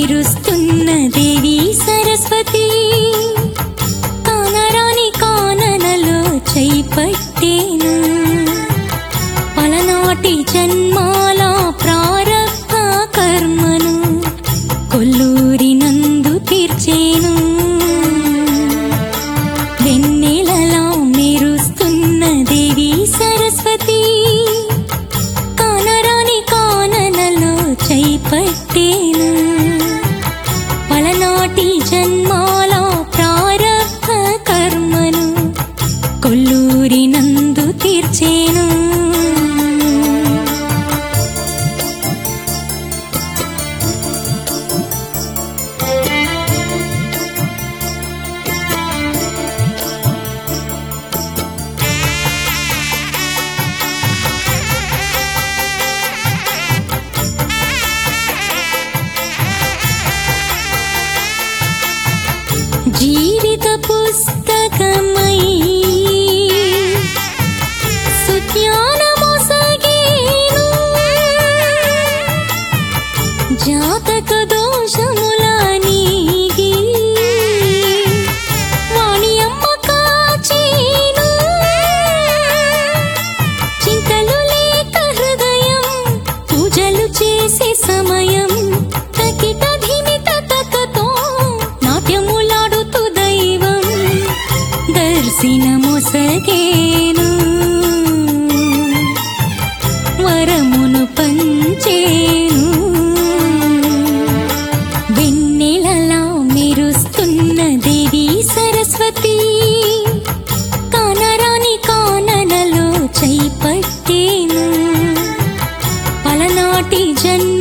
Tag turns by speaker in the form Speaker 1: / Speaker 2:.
Speaker 1: మెరుస్తున్న దేవి సరస్వతి కానరాని కాననలో చేపట్టేను పలనాటి జన్మాల ప్రారబ్ధ కర్మను కొల్లూరి నందు తీర్చేను వెన్నెలలా మెరుస్తున్న దేవి సరస్వతి కానరాని కాననలో చేపట్టేను పలనాటి జన్మాల ప్రారబ్ధ కర్మను కొల్లూరి నందు తీర్చేను జీవిత పుస్తకమై సుజ్ఞానము సగేను జాతక దోషముల నీగి వాణి అమ్మ కాచేను చింతలు లేక హృదయం పూజలు చేసే సమయం తకిట ధిమిత తకతో నాట్యములాడుతూ దైవం దర్శనమొసగేను వరమును పంచేను వెన్నెలలా మెరుస్తున్న దేవి సరస్వతి కానరాని కాననలో చేపట్టేను పలనాటి జన్మ